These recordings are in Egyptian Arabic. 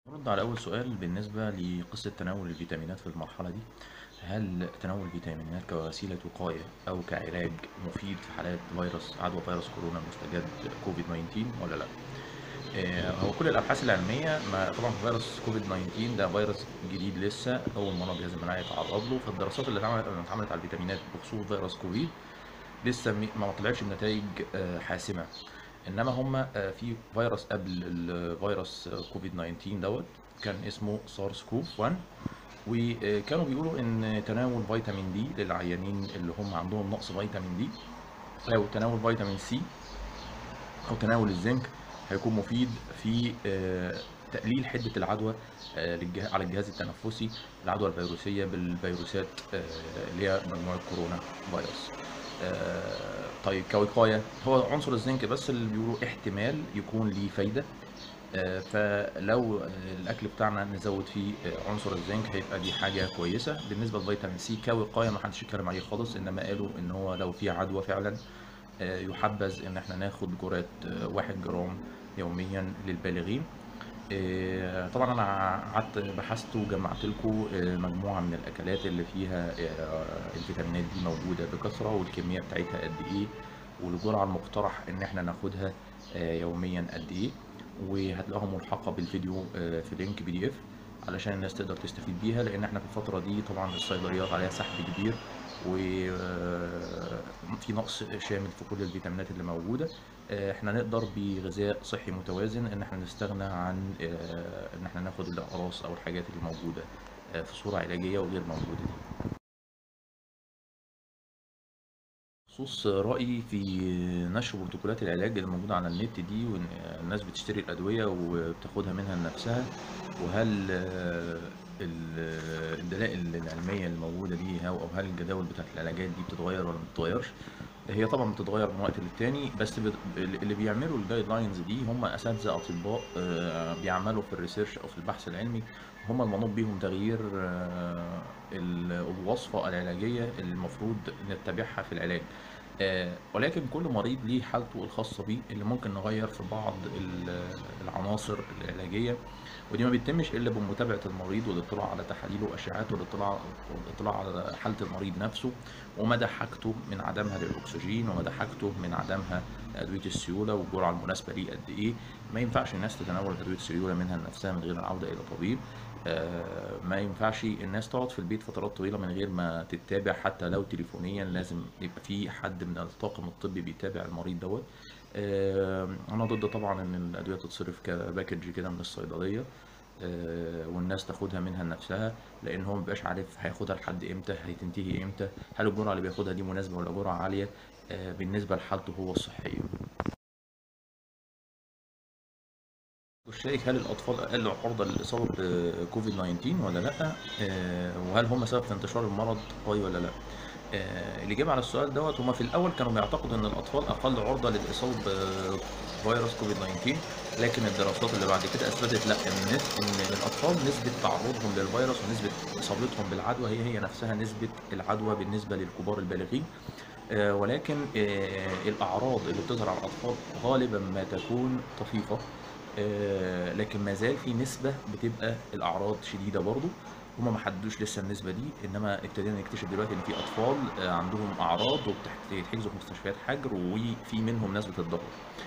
أرد على أول سؤال بالنسبة لقصة تناول الفيتامينات في المرحلة دي، هل تناول الفيتامينات كوسيلة وقاية أو كعلاج مفيد في حالات فيروس عدوى فيروس كورونا المستجد COVID-19 والّا لأ؟ آآ هو كل الأبحاث العلمية ما طبعًا فيروس COVID-19 ده فيروس جديد لسه أول مرة الجهاز المناعي يتعرض له، فالدراسات اللي اتعملت اللي اتعملت على الفيتامينات بخصوص فيروس كوفيد لسه م ما طلعتش بنتايج آآ حاسمة، إنما هم آآ في فيروس قبل الفيروس COVID-19 دوّة كان اسمه SARS-CoV-1 وكانوا بيقولوا إن تناول فيتامين D للعيانين اللي هم عندهم نقص فيتامين D أو تناول فيتامين C أو تناول الزنك هيكون مفيد في آآ تقليل حدة العدوى آآ للجه على الجهاز التنفسي، العدوى الفيروسية بالفيروسات آآ اللي هي مجموعة كورونا فيروس. آآ طيب كوقاية هو عنصر الزنك بس اللي بيقولوا احتمال يكون ليه فايدة، آآ فلو الأكل بتاعنا نزوّد فيه آآ عنصر الزنك هيبقى دي حاجة كويسة، بالنسبة لفيتامين C كوقاية ما حدش اتكلم عليه خالص، إنما قالوا إن هو لو في عدوى فعلًا آآ يُحبذ إن إحنا ناخد جرعة 1 جرام يوميًا للبالغين. آآ طبعًا أنا قعدت بحثت وجمعت لكم آآ مجموعة من الأكلات اللي فيها آآ الفيتامينات دي موجودة بكثرة والكمية بتاعتها قد إيه، والجرعة المقترح إن إحنا ناخدها آآ يوميًا قد إيه، وهتلاقوها ملحقة بالفيديو آآ في لينك PDF علشان الناس تقدر تستفيد بيها، لإن إحنا في الفترة دي طبعًا الصيدليات عليها سحب كبير وفي نقص شامل في كل الفيتامينات اللي موجودة، آآ إحنا نقدر بغذاء صحي متوازن إن إحنا نستغنى عن آآ إن إحنا ناخد الأقراص أو الحاجات اللي موجودة آآ في صورة علاجية وغير موجودة دي. بخصوص رأيي في نشر بروتوكولات العلاج اللي موجودة على النت دي، وإن الناس بتشتري الأدوية وبتاخدها منها لنفسها، وهل ال الدلائل العلمية الموجودة دي أو هل الجداول بتاعة العلاجات دي بتتغير والّا ما بتتغيرش؟ هي طبعًا بتتغير من وقت للتاني، بس بت اللي بيعملوا الguidelines دي هم أساتذة أطباء آآ بيعملوا في الresearch أو في البحث العلمي، هم المنوط بيهم تغيير ال الوصفة العلاجية اللي المفروض نتبعها في العلاج. آآ ولكن كل مريض ليه حالته الخاصة بيه اللي ممكن نغيّر في بعض ال العناصر العلاجية، ودي ما بتتمش إلا بمتابعة المريض والاطلاع على تحاليله وأشعاعاته والاطلاع والاطلاع على حالة المريض نفسه، ومدى حاجته من عدمها للأكسجين، ومدى حاجته من عدمها لأدوية السيولة والجرعة المناسبة ليه قد إيه، ما ينفعش الناس تتناول أدوية السيولة منها لنفسها من غير العودة إلى طبيب، آآ ما ينفعش الناس تقعد في البيت فترات طويلة من غير ما تتابع حتى لو تليفونيًا، لازم يبقى في حد من الطاقم الطبي بيتابع المريض دوّة. آآ أنا ضد طبعًا إن الأدوية تتصرف كpackage كده من الصيدلية، آآ والناس تاخدها منها لنفسها، لإن هو ما بيبقاش عارف هياخدها لحد إمتى، هتنتهي إمتى، هل الجرعة اللي بياخدها دي مناسبة والّا جرعة عالية آآ بالنسبة لحالته هو الصحية. والشائك هل الأطفال أقل عرضة للإصابة بCovid-19 والّا لأ؟ آآ وهل هم سبب في انتشار المرض أيوه والّا لأ؟ آآ الإجابة على السؤال دوّة هم في الأول كانوا بيعتقدوا إن الأطفال أقل عرضة للإصابة بفيروس COVID-19 لكن الدراسات اللي بعد كده أثبتت لأ، إن نس إن الأطفال نسبة تعرضهم للفيروس ونسبة إصابتهم بالعدوى هي، هي نفسها نسبة العدوى بالنسبة للكبار البالغين، آآ ولكن آآ الأعراض اللي بتظهر على الأطفال غالبًا ما تكون طفيفة، آآ لكن ما زال في نسبة بتبقى الأعراض شديدة برضه، هم ما حددوش لسه النسبة دي، إنما ابتدينا نكتشف دلوقتي إن في أطفال آآ عندهم أعراض وبتح بيتحجزوا في مستشفيات حجر وفي منهم ناس بتتضرر.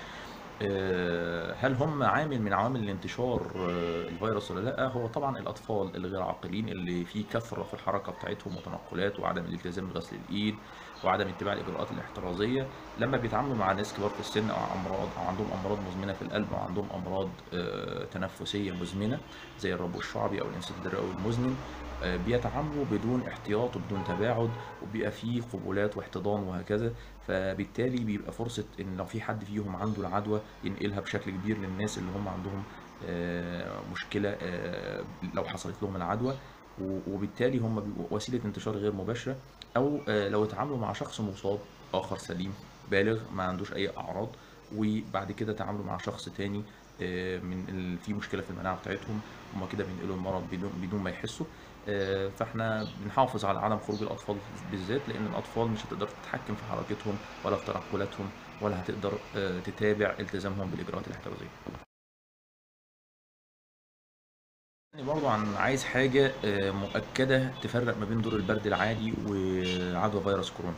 آآ هل هم عامل من عوامل انتشار الفيروس والّا لأ؟ هو طبعًا الأطفال الغير عاقلين اللي في كثرة في الحركة بتاعتهم وتنقلات وعدم الالتزام بغسل الإيد وعدم اتباع الإجراءات الاحترازية، لمّا بيتعاملوا مع ناس كبار في السن أو أمراض أو عندهم أمراض مزمنة في القلب أو عندهم أمراض آآ تنفسية مزمنة زي الربو الشعبي أو الانسداد الرئوي المزمن، آآ بيتعاملوا بدون احتياط وبدون تباعد وبيبقى في قبلات واحتضان وهكذا، فبالتالي بيبقى فرصة إن لو في حد فيهم عنده العدوى ينقلها بشكل كبير للناس اللي هم عندهم آآ مشكلة آآ لو حصلت لهم العدوى، و وبالتالي هم بيبقوا وسيلة انتشار غير مباشرة، أو آآ لو اتعاملوا مع شخص مصاب آخر سليم بالغ ما عندوش أي أعراض، وبعد كده تعاملوا مع شخص تاني آآ من ال في مشكلة في المناعة بتاعتهم، هم كده بينقلوا المرض بدون بدون ما يحسوا، آآ فإحنا بنحافظ على عدم خروج الأطفال بالذات، لإن الأطفال مش هتقدر تتحكم في حركتهم ولا في تنقلاتهم ولا هتقدر آآ تتابع التزامهم بالإجراءات الاحترازية. يعني برضه عن عايز حاجة آه، مؤكدة تفرق ما بين دور البرد العادي وعدوى فيروس كورونا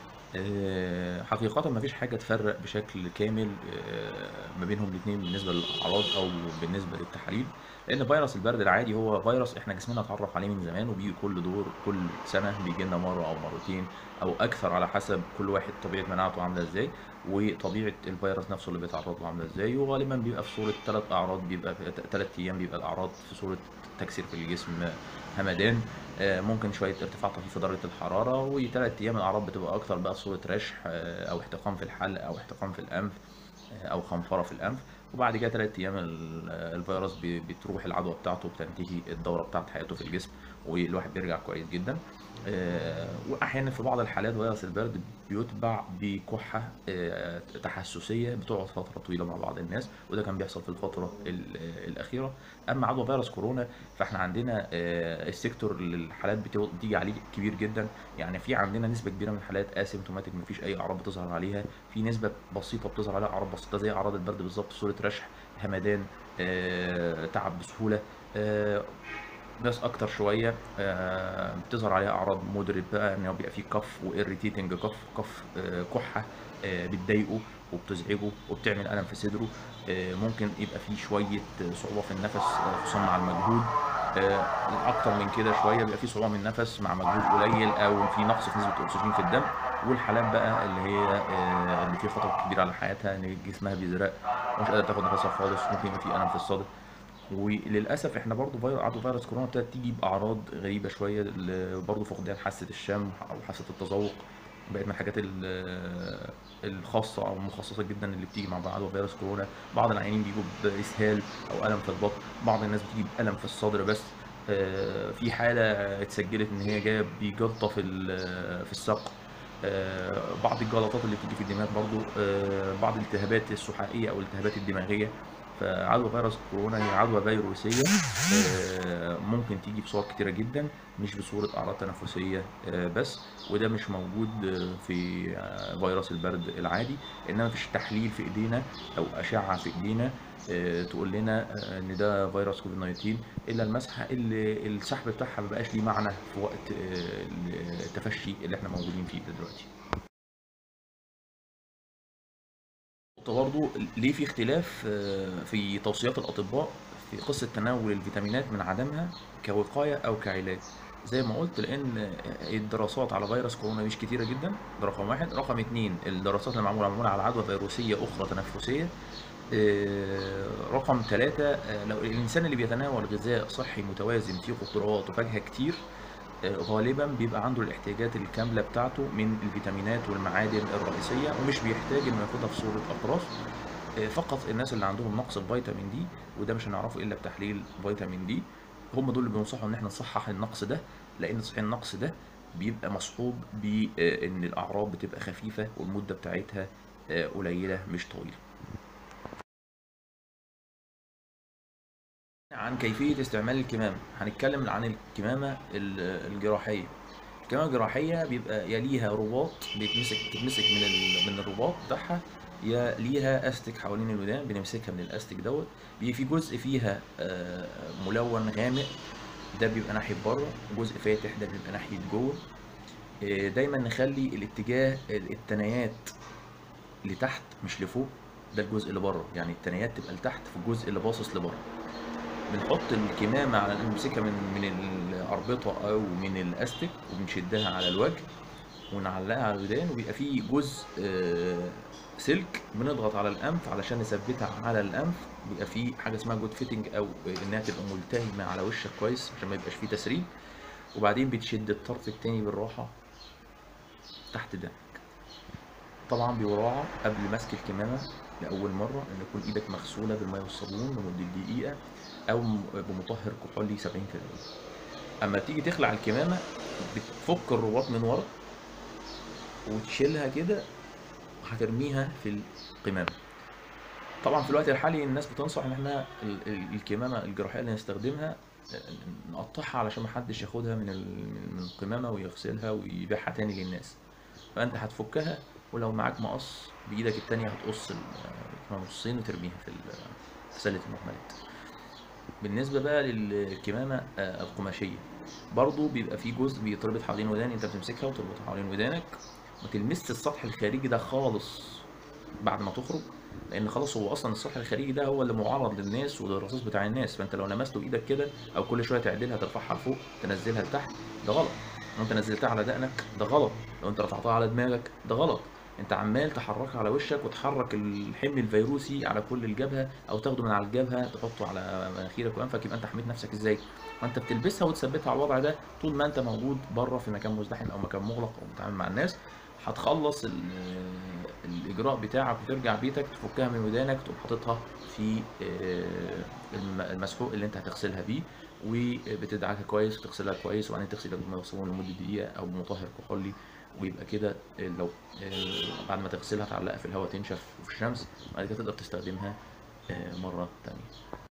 آه، حقيقة ما فيش حاجة تفرق بشكل كامل آه، ما بينهم الاتنين بالنسبة للأعراض أو بالنسبة للتحاليل لأن فيروس البرد العادي هو فيروس إحنا جسمنا اتعرف عليه من زمان وبيجي كل دور كل سنة بيجي لنا مرة أو مرتين أو أكثر على حسب كل واحد طبيعة مناعته عاملة إزاي وطبيعة الفيروس نفسه اللي بيتعرض له عاملة إزاي وغالبا بيبقى في صورة ثلاث أعراض بيبقى في ثلاث أيام بيبقى الأعراض في صورة تكسير في الجسم همدان آه، ممكن شويه ارتفاع طفيف في درجه الحراره وثلاث ايام الاعراض بتبقى اكتر بقى صوره رشح آه، او احتقان في الحلق او احتقان في الانف آه، او خنفره في الانف وبعد كده ثلاث ايام ال- الفيروس بي- بتروح العدوى بتاعته بتنتهي الدوره بتاعت حياته في الجسم والواحد بيرجع كويس جدا آه، واحيانا في بعض الحالات فيروس البرد بيتبع بكحه آه، تحسسيه بتقعد فتره طويله مع بعض الناس وده كان بيحصل في الفتره ال- الاخيره اما عدوى فيروس كورونا فاحنا عندنا آه، السيكتور اللي الحالات بتو- بتيجي عليه كبير جدا يعني في عندنا نسبه كبيره من الحالات اسيمتوماتيك مفيش اي اعراض بتظهر عليها في نسبه بسيطه بتظهر عليها اعراض بسيطه زي اعراض البرد بالظبط صوره رشح همدان آه، تعب بسهوله آه، ناس اكتر شويه آه، بتظهر عليها اعراض مودريت بقى ان هو بيبقى فيه كف واريتيتنج كف كف آه، كحه آه، بتضايقه وبتزعجه وبتعمل الم في صدره آه، ممكن يبقى فيه شويه صعوبه في النفس آه، خصوصا مع المجهود آه، اكتر من كده شويه بيبقى فيه صعوبه من النفس مع مجهود قليل او في نقص في نسبه الاكسجين في الدم والحالات بقى اللي هي آه، اللي فيه خطر كبير على حياتها ان جسمها بيزرق ومش قادره تاخد نفسها خالص ممكن يبقى فيه الم في الصدر وللاسف احنا برضو فيروس عدوى فيروس كورونا ابتدت تيجي باعراض غريبه شويه ل- برضو فقدان حاسه الشم او حاسه التذوق بقت من الحاجات ال- الخاصه او المخصصه جدا اللي بتيجي مع عدوى فيروس كورونا بعض العيانين بيجوا باسهال او الم في البطن بعض الناس بتيجي بالم في الصدر بس آه، في حاله اتسجلت ان هي جايه بجلطه في ال- في الساق آه، بعض الجلطات اللي بتيجي في الدماغ برضو آه، بعض الالتهابات السحائيه او الالتهابات الدماغيه فعدوى فيروس كورونا هي عدوى فيروسيه آه، ممكن تيجي بصور كتيره جدا مش بصوره اعراض تنفسيه آه، بس وده مش موجود آه، في آه، فيروس البرد العادي انما مفيش تحليل في ايدينا او اشعه في ايدينا آه، تقول لنا آه، ان ده فيروس كوفيد 19 الا المسحه اللي السحب بتاعها مبقاش ليه معنى في وقت آه، التفشي اللي احنا موجودين فيه ده دلوقتي نقطة برضو ليه في اختلاف آه، في توصيات الأطباء في قصة تناول الفيتامينات من عدمها كوقاية أو كعلاج زي ما قلت لأن الدراسات على فيروس كورونا مش كتيرة جدا ده رقم واحد رقم اتنين الدراسات اللي معمولة معمولة على عدوى فيروسية أخرى تنفسية آه، رقم ثلاثة لو الإنسان اللي بيتناول غذاء صحي متوازن فيه خضروات وفاكهة كتير آه، غالبا بيبقى عنده الاحتياجات الكاملة بتاعته من الفيتامينات والمعادن الرئيسية ومش بيحتاج انه ياخدها في صورة أقراص آه، فقط الناس اللي عندهم نقص الفيتامين دي وده مش هنعرفه إلا بتحليل فيتامين دي هم دول اللي بينصحوا ان احنا نصحح النقص ده لان صحيح النقص ده بيبقى مصحوب بان الاعراض بتبقى خفيفة والمدة بتاعتها آه، قليلة مش طويلة عن كيفية استعمال الكمامة هنتكلم عن الكمامة ال- الجراحية الكمامة الجراحية بيبقى يا ليها رباط بيتمسك بتتمسك من ال... من الرباط بتاعها يا ليها استك حوالين الودان بنمسكها من الاستك دوت بيبقى في جزء فيها آه، ملون غامق ده بيبقى ناحية بره جزء فاتح ده بيبقى ناحية جوه آه، دايما نخلي الاتجاه التنايات لتحت مش لفوق ده الجزء اللي بره يعني التنايات تبقى لتحت في الجزء اللي باصص لبره بنحط الكمامة على نمسكها من من الأربطة أو من الأستك وبنشدها على الوجه ونعلقها على الودان وبيبقى فيه جزء آه، سلك بنضغط على الأنف علشان نثبتها على الأنف بيبقى فيه حاجة اسمها جود فيتنج أو إنها تبقى ملتهمة على وشك كويس عشان ما يبقاش فيه تسريب وبعدين بتشد الطرف التاني بالراحة تحت دقنك طبعا بيراعى قبل مسك الكمامة لأول مرة إن يكون إيدك مغسولة بالمية والصابون لمدة دقيقة أو م- بمطهر كحولي 70% أما تيجي تخلع الكمامة بتفك الرباط من ورا وتشيلها كده وهترميها في القمامة طبعا في الوقت الحالي الناس بتنصح ان احنا ال- ال- الكمامة الجراحية اللي نستخدمها آه، نقطعها علشان محدش ياخدها من ال- من من القمامة ويغسلها ويبيعها تاني للناس فانت هتفكها ولو معاك مقص بايدك التانية هتقص ال- الكمامة نصين وترميها في ال- في سلة المهملات بالنسبة بقى للكمامة آه، القماشية برضو بيبقى في جزء بيتربط حوالين ودان انت بتمسكها وتربطها حوالين ودانك ما تلمسش السطح الخارجي ده خالص بعد ما تخرج لان خلاص هو اصلا السطح الخارجي ده هو اللي معرض للناس وللرصاص بتاع الناس فانت لو لمسته بايدك كده او كل شويه تعدلها ترفعها لفوق تنزلها لتحت ده غلط لو انت نزلتها على دقنك ده غلط لو انت رفعتها على دماغك ده غلط انت عمال تحركها على وشك وتحرك الحمل الفيروسي على كل الجبهه او تاخده من على الجبهه تحطه على مناخيرك وانفك يبقى انت حميت نفسك ازاي ما انت بتلبسها وتثبتها على الوضع ده طول ما انت موجود بره في مكان مزدحم او مكان مغلق او بتتعامل مع الناس هتخلص ال- الاجراء بتاعك وترجع بيتك تفكها من ودانك تقوم حاططها في آه، الم- المسحوق اللي انت هتغسلها بيه وبتدعكها كويس وتغسلها كويس وبعدين تغسلها بالميه والصابون لمده دقيقه او بمطهر كحولي ويبقى كده آه، لو آه، بعد ما تغسلها تعلقها في الهواء تنشف في الشمس بعد كده تقدر تستخدمها آه، مره تانية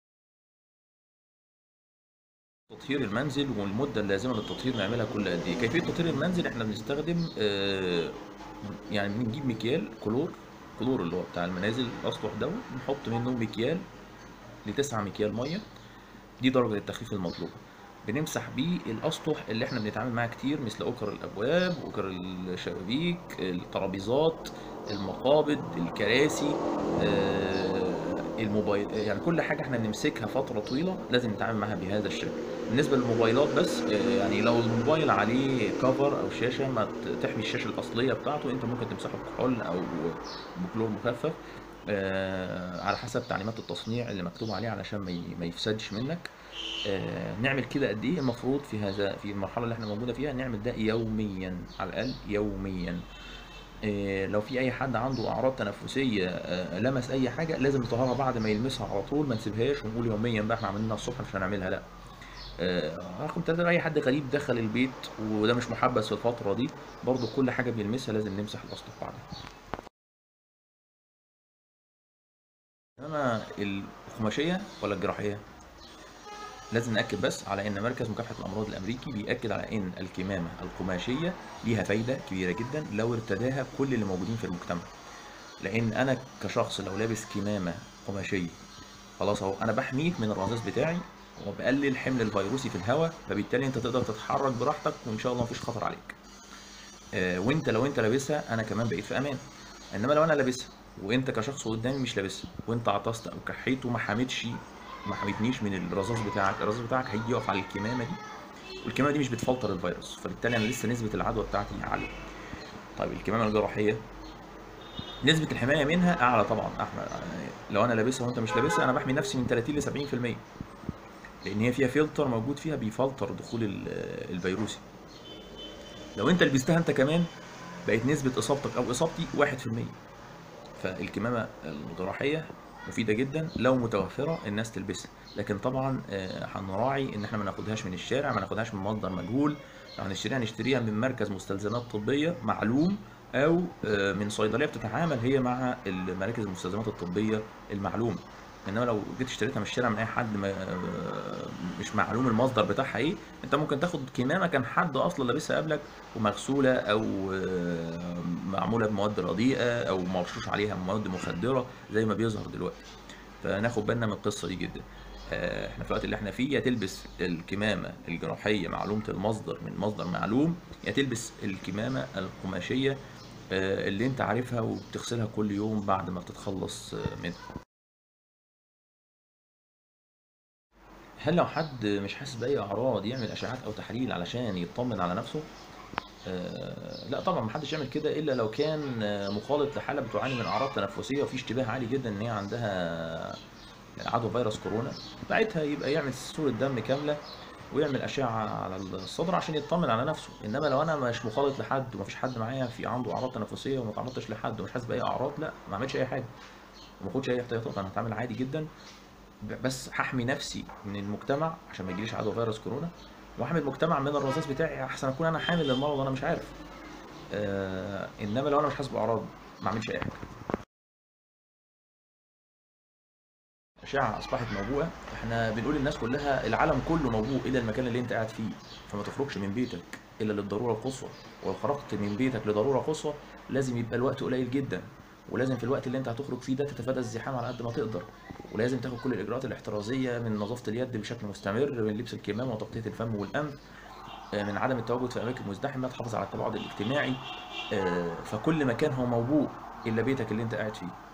تطهير المنزل والمدة اللازمة للتطهير نعملها كل قد ايه؟ كيفية تطهير المنزل احنا بنستخدم آه، يعني بنجيب مكيال كلور كلور اللي هو بتاع المنازل الأسطح دوت بنحط منه مكيال لتسعة مكيال مية دي درجة التخفيف المطلوبة بنمسح بيه الأسطح اللي احنا بنتعامل معاها كتير مثل أكر الأبواب أكر الشبابيك الترابيزات المقابض الكراسي آه، الموبايل يعني كل حاجة احنا بنمسكها فترة طويلة لازم نتعامل معاها بهذا الشكل بالنسبة للموبايلات بس آه، يعني لو الموبايل عليه كفر أو شاشة ما ت- تحمي الشاشة الأصلية بتاعته أنت ممكن تمسحه بكحول أو بكلور مخفف آه، على حسب تعليمات التصنيع اللي مكتوب عليه علشان ما ي- ما يفسدش منك آه، نعمل كده قد ايه المفروض في هذا في المرحله اللي احنا موجوده فيها نعمل ده يوميا على الاقل يوميا آه، لو في اي حد عنده اعراض تنفسيه آه، لمس اي حاجه لازم نطهرها بعد ما يلمسها على طول ما نسيبهاش ونقول يوميا بقى احنا عملنا الصبح مش هنعملها لا آه، رقم ثلاثة اي حد غريب دخل البيت وده مش محبس في الفتره دي برضو كل حاجه بيلمسها لازم نمسح الاسطح بعدها انما القماشيه ولا الجراحيه لازم نأكد بس على إن مركز مكافحة الأمراض الأمريكي بيأكد على إن الكمامة القماشية ليها فايدة كبيرة جدا لو ارتداها كل اللي موجودين في المجتمع لأن أنا كشخص لو لابس كمامة قماشية خلاص أهو أنا بحميك من الرذاذ بتاعي وبقلل حمل الفيروسي في الهواء فبالتالي أنت تقدر تتحرك براحتك وإن شاء الله مفيش خطر عليك آه، وأنت لو أنت لابسها أنا كمان بقيت في أمان إنما لو أنا لابسها وأنت كشخص قدامي مش لابسها وأنت عطست أو كحيت وما حميتش ما حميتنيش من الرذاذ بتاعك الرذاذ بتاعك هيجي يقف على الكمامه دي والكمامه دي مش بتفلتر الفيروس فبالتالي انا لسه نسبه العدوى بتاعتي عاليه طيب الكمامه الجراحيه نسبه الحمايه منها اعلى طبعا احنا لو انا لابسها وانت مش لابسها انا بحمي نفسي من 30 ل 70% لان هي فيها فلتر موجود فيها بيفلتر دخول ال- الفيروسي لو انت لبستها انت كمان بقت نسبه اصابتك او اصابتي 1% فالكمامة الجراحية مفيدة جدا لو متوفرة الناس تلبسها لكن طبعا آه، هنراعي ان احنا ما ناخدهاش من الشارع ما ناخدهاش من مصدر مجهول لو هنشتريها نشتريها من مركز مستلزمات طبية معلوم او آه، من صيدلية بتتعامل هي مع المراكز المستلزمات الطبية المعلومة انما لو جيت اشتريتها من الشارع من اي حد ما آه، مش معلوم المصدر بتاعها ايه انت ممكن تاخد كمامه كان حد اصلا لابسها قبلك ومغسوله او آه، معموله بمواد رديئه او مرشوش عليها مواد مخدره زي ما بيظهر دلوقتي فناخد بالنا من القصه دي جدا آه، احنا في الوقت اللي احنا فيه يا تلبس الكمامه الجراحيه معلومه المصدر من مصدر معلوم يا تلبس الكمامه القماشيه آه، اللي انت عارفها وبتغسلها كل يوم بعد ما بتتخلص آه، منها هل لو حد مش حاسس بأي أعراض يعمل أشعات أو تحاليل علشان يطمن على نفسه؟ آه لا طبعا محدش يعمل كده إلا لو كان آه، مخالط لحالة بتعاني من أعراض تنفسية وفي اشتباه عالي جدا إن هي عندها عدوى فيروس كورونا ساعتها يبقى يعمل صورة دم كاملة ويعمل أشعة على الصدر عشان يطمن على نفسه إنما لو أنا مش مخالط لحد ومفيش حد معايا في عنده أعراض تنفسية وما تعرضتش لحد ومش حاسس بأي أعراض لا ما أعملش أي حاجة وما اخدش أي احتياطات أنا هتعامل عادي جدا ب- بس هحمي نفسي من المجتمع عشان ما يجيليش عدوى فيروس كورونا واحمي المجتمع من الرذاذ بتاعي احسن اكون انا حامل للمرض وانا مش عارف آه انما لو انا مش حاسس باعراض ما اعملش اي حاجه الاشعه اصبحت موبوءه احنا بنقول للناس كلها العالم كله موبوء الا المكان اللي انت قاعد فيه فما تخرجش من بيتك الا للضروره القصوى ولو خرجت من بيتك لضروره قصوى لازم يبقى الوقت قليل جدا ولازم في الوقت اللي أنت هتخرج فيه ده تتفادى الزحام على قد ما تقدر، ولازم تاخد كل الإجراءات الاحترازية من نظافة اليد بشكل مستمر، من لبس الكمامة وتغطية الفم والأنف، آآ من عدم التواجد في أماكن مزدحمة، تحافظ على التباعد الاجتماعي، آآ فكل مكان هو موبوء إلا بيتك اللي أنت قاعد فيه.